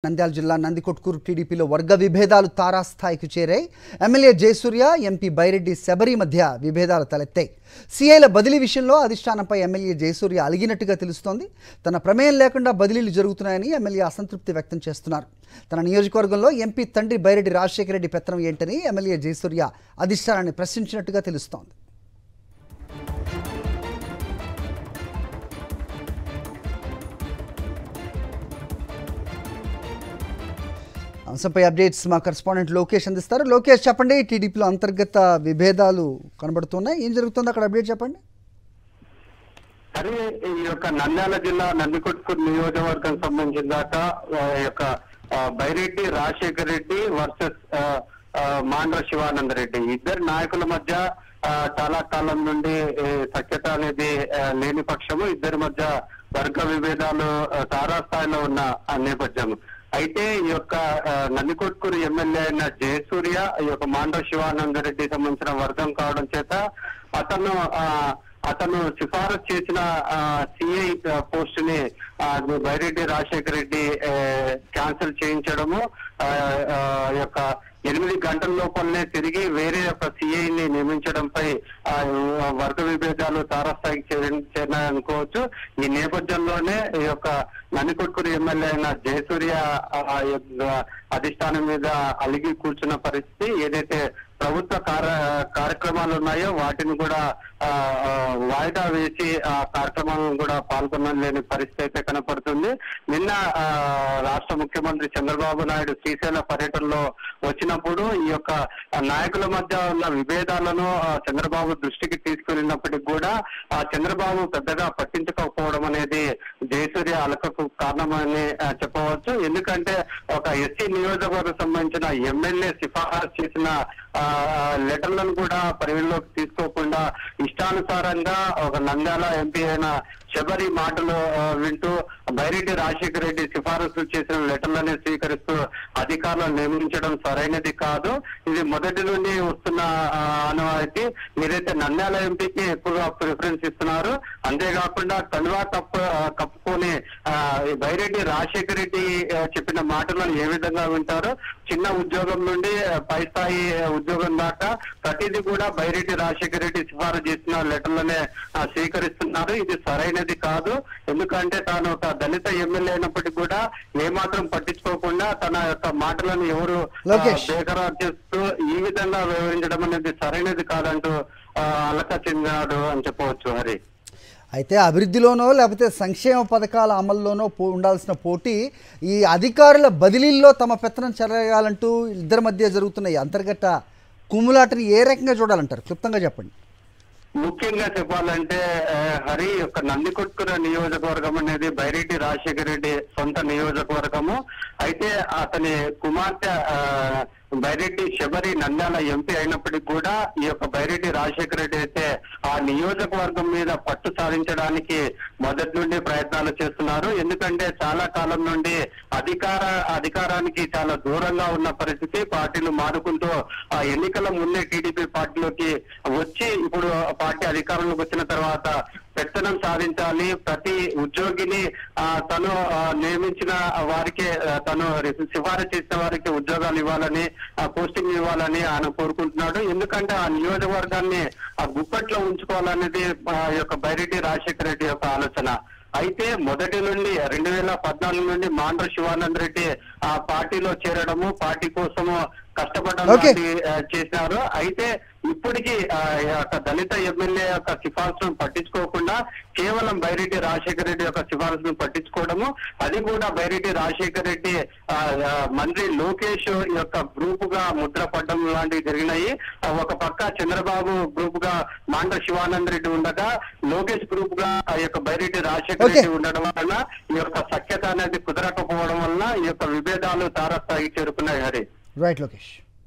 నంద్యాల జిల్లా నందికొట్కూరు టీడీపీలో వర్గ విభేదాలు తారాస్థాయికి చేరాయి ఎమ్మెల్యే జయసూర్య ఎంపీ బైరెడ్డి శబరి మధ్య విభేదాలు తలెత్తాయి సీఐల బదిలీ విషయంలో అధిష్టానంపై ఎమ్మెల్యే జయసూర్య అలిగినట్టుగా తెలుస్తోంది తన ప్రమేయం లేకుండా బదిలీలు జరుగుతున్నాయని ఎమ్మెల్యే అసంతృప్తి వ్యక్తం చేస్తున్నారు తన నియోజకవర్గంలో ఎంపీ తండ్రి బైరెడ్డి రాజశేఖర రెడ్డి పెత్తనం ఏంటని ఎమ్మెల్యే జయసూర్య అధిష్టానాన్ని ప్రశ్నించినట్టుగా తెలుస్తోంది అంశంపై అప్డేట్స్ మా కరెస్పాండెంట్ లోకేష్ అందిస్తారు లోకేష్ చెప్పండి టీడీపీలో అంతర్గత విభేదాలు కనబడుతున్నాయి ఏం జరుగుతుందో అక్కడ అప్డేట్ చెప్పండి సరే ఈ యొక్క నంద్యాల జిల్లా నందికొట్కూరు నియోజకవర్గం సంబంధించిన దాకా ఆ యొక్క ఆ, బైరెడ్డి రాజశేఖర్ రెడ్డి వర్సెస్ ఆ, ఆ, మాండ్ర శివానంద రెడ్డి ఇద్దరు నాయకుల మధ్య ఆ, చాలా కాలం నుండి ఏ, సఖ్యత అనేది ఆ, లేని పక్షము ఇద్దరి మధ్య వర్గ విభేదాలు ఆ, తారాస్థాయిలో ఉన్న ఆ నేపథ్యం అయితే ఈ యొక్క ఆ, నందికొట్కూరు ఎమ్మెల్యే అయిన జయసూర్య ఈ యొక్క మాండ్ర శివానంద రెడ్డి సంబంధించిన వర్గం కావడం చేత అతను ఆ అతను సిఫారసు చేసిన సిఐ పోస్ట్ ని ఆ, బైరెడ్డి రాజశేఖర రెడ్డి ఆ, క్యాన్సిల్ చేయించడము ఆ, ఆ, యొక్క ఎనిమిది గంటల లోపలనే తిరిగి వేరే ఒక సిఐ ని నియమించడంపై ఆ, వర్గ విభేదాలు తారాస్థాయికి చేరి- చేరినాయనుకోవచ్చు ఈ నేపథ్యంలోనే ఈ యొక్క నన్నికొట్కూరు ఎమ్మెల్యే అయిన జయసూర్య ఆ, ఆ యొక్క అధిష్టానం మీద అలిగి కూర్చున్న పరిస్థితి ఏదైతే ప్రభుత్వ కార్య కార్యక్రమాలు ఉన్నాయో వాటిని కూడా ఆ, ఆ, వాయిదా వేసి ఆ కార్యక్రమాలను కూడా పాల్గొనలేని పరిస్థితి అయితే కనపడుతుంది నిన్న ఆ, రాష్ట్ర ముఖ్యమంత్రి చంద్రబాబు నాయుడు శ్రీశైల పర్యటనలో వచ్చినప్పుడు ఈ యొక్క నాయకుల మధ్య ఉన్న విభేదాలను ఆ, చంద్రబాబు దృష్టికి తీసుకెళ్ళినప్పటికీ కూడా ఆ చంద్రబాబు పెద్దగా పట్టించుకోకపోవడం అనేది జయసూర్య అలకకు కారణమని ఆ, చెప్పవచ్చు ఎందుకంటే ఒక ఎస్సీ నియోజకవర్గం సంబంధించిన ఎమ్మెల్యే సిఫారసు చేసిన ఆ, లెటర్లను కూడా పరిగణలోకి తీసుకోకుండా ఇష్టానుసారంగా ఒక నంద్యాల ఎంపీ అయిన శబరి మాటలు ఆ, వింటూ బైరెడ్డి రాజశేఖర రెడ్డి సిఫారసు చేసిన లెటర్లని స్వీకరిస్తూ అధికారులను నియమించడం సరైనది కాదు ఇది మొదటి నుండి వస్తున్న ఆ, ఆనవాయితీ మీరైతే నంద్యాల ఎంపీకి ఎక్కువగా ప్రిఫరెన్స్ ఇస్తున్నారు అంతేకాకుండా కండువా కప్పు ఆ, కప్పుకొని ఆ, ఈ బైరెడ్డి రాజశేఖర రెడ్డి ఆ, చెప్పిన మాటలను ఏ విధంగా వింటారు చిన్న ఉద్యోగం నుండి ఆ, పై స్థాయి ఉద్యోగం దాకా ప్రతిదీ కూడా బైరెడ్డి రాజశేఖర రెడ్డి సిఫారసు చేసిన లెటర్లనే ఆ, స్వీకరిస్తున్నారు ఇది సరైనది కాదు ఎందుకంటే తాను ఒక దళిత ఎమ్మెల్యే అయినప్పటికీ కూడా ఏమాత్రం పట్టించుకోకుండా తన యొక్క మాటలను ఎవరు ఆ, లోకేష్. బేఖరారు చేస్తూ ఈ విధంగా వివరించడం అనేది సరైనది కాదంటూ ఆ, అలక చెందినాడు అని చెప్పవచ్చు హరి అయితే అభివృద్ధిలోనో లేకపోతే సంక్షేమ పథకాల అమల్లోనో పో ఉండాల్సిన పోటీ ఈ అధికారుల బదిలీల్లో తమ పెత్తనం చెరగాలంటూ ఇద్దరి మధ్య జరుగుతున్న ఈ అంతర్గత కుమ్ములాటని ఏ రకంగా చూడాలంటారు క్లుప్తంగా చెప్పండి ముఖ్యంగా చెప్పాలంటే ఆ, హరి యొక్క నందికొట్కుర నియోజకవర్గం అనేది బైరెడ్డి రాజశేఖర రెడ్డి సొంత నియోజకవర్గము అయితే అతని కుమార్తె ఆ, బైరెడ్డి శబరి నంద్యాల ఎంపీ అయినప్పటికీ కూడా ఈ యొక్క బైరెడ్డి రాజశేఖర రెడ్డి అయితే ఆ నియోజకవర్గం మీద పట్టు సాధించడానికి మొదటి నుండి ప్రయత్నాలు చేస్తున్నారు ఎందుకంటే చాలా కాలం నుండి అధికార అధికారానికి చాలా దూరంగా ఉన్న పరిస్థితి పార్టీలు మారుకుంటూ ఆ ఎన్నికల ముందే టీడీపీ పార్టీలోకి వచ్చి ఇప్పుడు ఆ పార్టీ అధికారంలోకి వచ్చిన తర్వాత పెత్తనం సాధించాలి ప్రతి ఉద్యోగిని ఆ, తను ఆ, నియమించిన వారికి ఆ, తను సిఫారసు చేసిన వారికి ఉద్యోగాలు ఇవ్వాలని ఆ, పోస్టింగ్ ఇవ్వాలని ఆయన కోరుకుంటున్నాడు ఎందుకంటే ఆ నియోజకవర్గాన్ని ఆ గుప్పట్లో ఉంచుకోవాలనేది ఆ యొక్క బైరెడ్డి రాజశేఖర రెడ్డి యొక్క ఆలోచన అయితే మొదటి నుండి రెండు వేల పద్నాలుగు నుండి మాండ్ర శివానంద్ రెడ్డి ఆ పార్టీలో చేరడము పార్టీ కోసము కష్టపడడం Okay. లాంటి, ఆ, చేశారు అయితే ఇప్పటికీ ఆ, ఈ యొక్క దళిత ఎమ్మెల్యే యొక్క సిఫార్సును పట్టించుకోకుండా కేవలం బైరెడ్డి రాజశేఖర రెడ్డి యొక్క సిఫార్సును పట్టించుకోవడము అది కూడా బైరెడ్డి రాజశేఖర రెడ్డి ఆ, ఆ, మంత్రి లోకేష్ యొక్క గ్రూప్ గా ముద్ర పడ్డం లాంటివి జరిగినాయి ఆ, ఒక పక్క చంద్రబాబు గ్రూప్ గా మాండ్ర శివానంద్ రెడ్డి ఉండగా లోకేష్ గ్రూప్ గా ఆ యొక్క బైరెడ్డి రాజశేఖర Okay. రెడ్డి ఉండడం వలన ఈ యొక్క సఖ్యత అనేది కుదరకపోవడం వలన ఈ యొక్క విభేదాలు తారస్థాయికి చేరుకున్నాయి హరి రైట్ లోకేష్